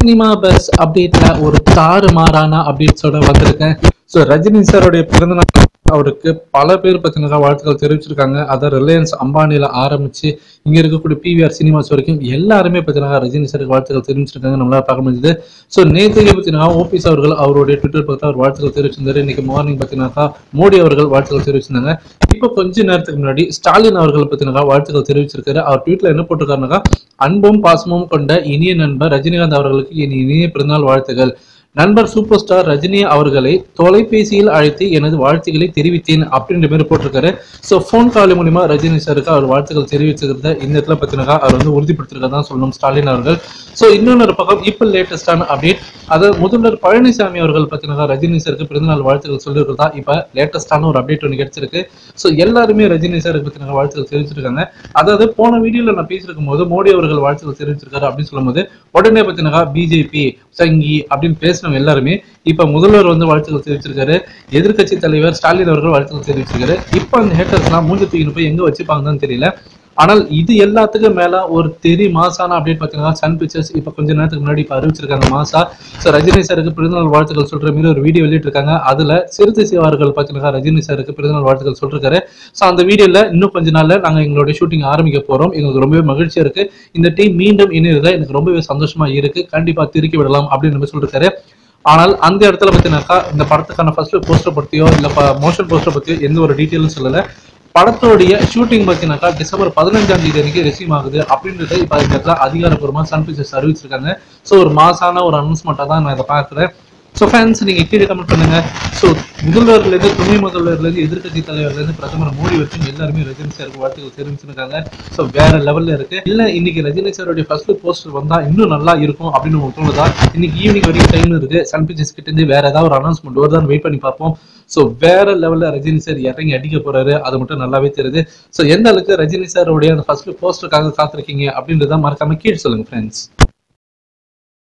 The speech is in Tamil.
சினிமா பஸ் அப்டேட்ல ஒரு தாறுமாறான அப்டேட்ஸோட வந்திருக்கேன் ஸோ ரஜினி சாருடைய பிறந்தநாள் அவருக்கு பல பேர் பார்த்தீங்கன்னா வாழ்த்துக்கள் தெரிவிச்சிருக்காங்க அதை ரிலையன்ஸ் அம்பானியில் ஆரம்பிச்சு இங்க இருக்கக்கூடிய பிவிஆர் சினிமாஸ் வரைக்கும் எல்லாருமே பார்த்தீங்கன்னா ரஜினி சாருக்கு வாழ்த்துக்கள் தெரிவிச்சிருக்காங்க நம்மளால பார்க்க முடியுது ஸோ நேற்றுக்கு பார்த்தீங்கன்னா ஓபிஎஸ் அவர்கள் அவருடைய ட்விட்டர் பக்கத்தில் அவர் வாழ்த்துக்கள் தெரிவிச்சிருந்தாரு இன்னைக்கு மார்னிங் பார்த்தீங்கன்னாக்கா மோடி அவர்கள் வாழ்த்துக்கள் தெரிவிச்சிருந்தாங்க இப்போ கொஞ்ச நேரத்துக்கு முன்னாடி ஸ்டாலின் அவர்கள் பார்த்தீங்கன்னா வாழ்த்துக்கள் தெரிவிச்சிருக்காரு அவர் ட்வீட்ல என்ன போட்டிருக்காருனாக்கா அன்பும் பாசமும் கொண்ட இனிய நண்பர் ரஜினிகாந்த் அவர்களுக்கு என் இனிய பிறந்தநாள் வாழ்த்துகள் நண்பர் சூப்பர் ஸ்டார் ரஜினி அவர்களை தொலைபேசியில் அழைத்து எனது வாழ்த்துக்களை தெரிவித்தேன் அப்படின்ற மாதிரி போட்டிருக்காரு ஸோ ஃபோன் கால் மூலியமா ரஜினி சாருக்கு அவர் வாழ்த்துக்கள் தெரிவிச்சிருக்கிறத இந்த இடத்துல பார்த்தீங்கன்னா அவர் வந்து உறுதிப்படுத்திருக்கதான் சொல்லணும் ஸ்டாலின் அவர்கள் ஸோ இன்னொரு பக்கம் இப்போ லேட்டஸ்டான அப்டேட் அதாவது முதல்வர் பழனிசாமி அவர்கள் பார்த்தீங்கன்னா ரஜினி சாருக்கு பிறந்தநாள் வாழ்த்துக்கள் சொல்லியிருக்கிறதா இப்போ லேட்டஸ்டான ஒரு அப்டேட் ஒன்று கிடைச்சிருக்கு ஸோ எல்லாருமே ரஜினி சாருக்கு பார்த்தீங்கன்னா வாழ்த்துக்கள் தெரிவிச்சிருக்காங்க அதாவது போன வீடியோல நான் பேசியிருக்கும் போது மோடி அவர்கள் வாழ்த்துக்கள் தெரிவிச்சிருக்காரு அப்படின்னு சொல்லும்போது உடனே பார்த்தீங்கன்னா பிஜேபி சங்கி அப்படின்னு பேசினவங்க எல்லாருமே இப்ப முதல்வர் வந்து வாழ்த்துக்கள் தெரிவிச்சிருக்காரு எதிர்க்கட்சி தலைவர் ஸ்டாலின் அவர்கள் வாழ்த்துக்கள் தெரிவிச்சிருக்காரு இப்ப அந்த ஹேட்டர்ஸ்லாம் மூஞ்சி தூக்கிட்டு போய் எங்க வச்சுப்பாங்கன்னு தெரியல ஆனால் இது எல்லாத்துக்கும் மேல ஒரு தெரி மாசான அப்டேட் பார்த்தீங்கன்னா சன் பிக்சர்ஸ் இப்ப கொஞ்ச நேரத்துக்கு முன்னாடி இப்ப அறிவிச்சிருக்காங்க மாசா ஸோ ரஜினி சாருக்கு பிறந்தநாள் வாழ்த்துக்கள் சொல்ற மாதிரி ஒரு வீடியோ வெளியிட்டிருக்காங்க அதுல சிறுத்தை சிவார்கள் பார்த்தீங்கன்னா ரஜினி சாருக்கு பிறந்தநாள் வாழ்த்துக்கள் சொல்லிருக்காரு ஸோ அந்த வீடியோல இன்னும் கொஞ்ச நாள்ல நாங்க எங்களுடைய ஷூட்டிங் ஆரம்பிக்க போறோம் எங்களுக்கு ரொம்பவே மகிழ்ச்சியா இருக்கு இந்த டீம் மீண்டும் இணையதுல எனக்கு ரொம்பவே சந்தோஷமா இருக்கு கண்டிப்பா திருக்கி விடலாம் அப்படின்னு நம்ம சொல்லிருக்காரு ஆனால் அந்த இடத்துல பார்த்தீங்கன்னாக்கா இந்த படத்துக்கான ஃபர்ஸ்ட் போஸ்டர் பத்தியோ இல்ல மோஷன் போஸ்டர் பத்தியோ எந்த ஒரு டீட்டெயிலும் சொல்லல படத்தோடைய ஷூட்டிங் பார்த்தீங்கன்னாக்கா டிசம்பர் பதினஞ்சாம் தேதி அன்னைக்கு ரெசியூம் ஆகுது அப்படின்றத இப்போ இந்த இடத்துல அதிகாரப்பூர்வமாக சன் பிக்சர்ஸ் அறிவிச்சிருக்காங்க ஸோ ஒரு மாசான ஒரு அனௌன்ஸ்மெண்ட்டாக தான் நான் இதை பார்க்குறேன் ஸோ ஃபேன்ஸ் நீங்கள் கீழே கமெண்ட் பண்ணுங்க ஸோ முதல்வர்லேருந்து துணை முதல்வர்லேருந்து எதிர்க்கட்சி தலைவர்லேருந்து பிரதமர் மோடி வரைக்கும் எல்லாருமே ரஜினி சாருக்கு வாழ்த்துக்கள் தெரிவிச்சிருக்காங்க ஸோ வேற லெவலில் இருக்கு இல்லை இன்னைக்கு ரஜினி சாருடைய ஃபர்ஸ்ட் போஸ்டர் வந்தால் இன்னும் நல்லா இருக்கும் அப்படின்னு உங்களுக்கு தோணுதா இன்னைக்கு ஈவினிங் வரைக்கும் டைம் இருக்கு சன் பிக்சர்ஸ் கிட்ட இருந்து வேற ஏதாவது ஒரு அனௌன்ஸ்மெண்ட் வருதான்னு வெயிட் பண்ணி பார்ப்போம் ஸோ வேற லெவலில் ரஜினி சார் இறங்கி அடிக்க போறாரு அது மட்டும் நல்லாவே தெரியுது ஸோ எந்த அளவுக்கு ரஜினி சாருடைய அந்த ஃபர்ஸ்ட் போஸ்டருக்காக காத்திருக்கீங்க அப்படின்றத மறக்காம கீழே சொல்லுங்க ஃப்ரெண்ட்ஸ்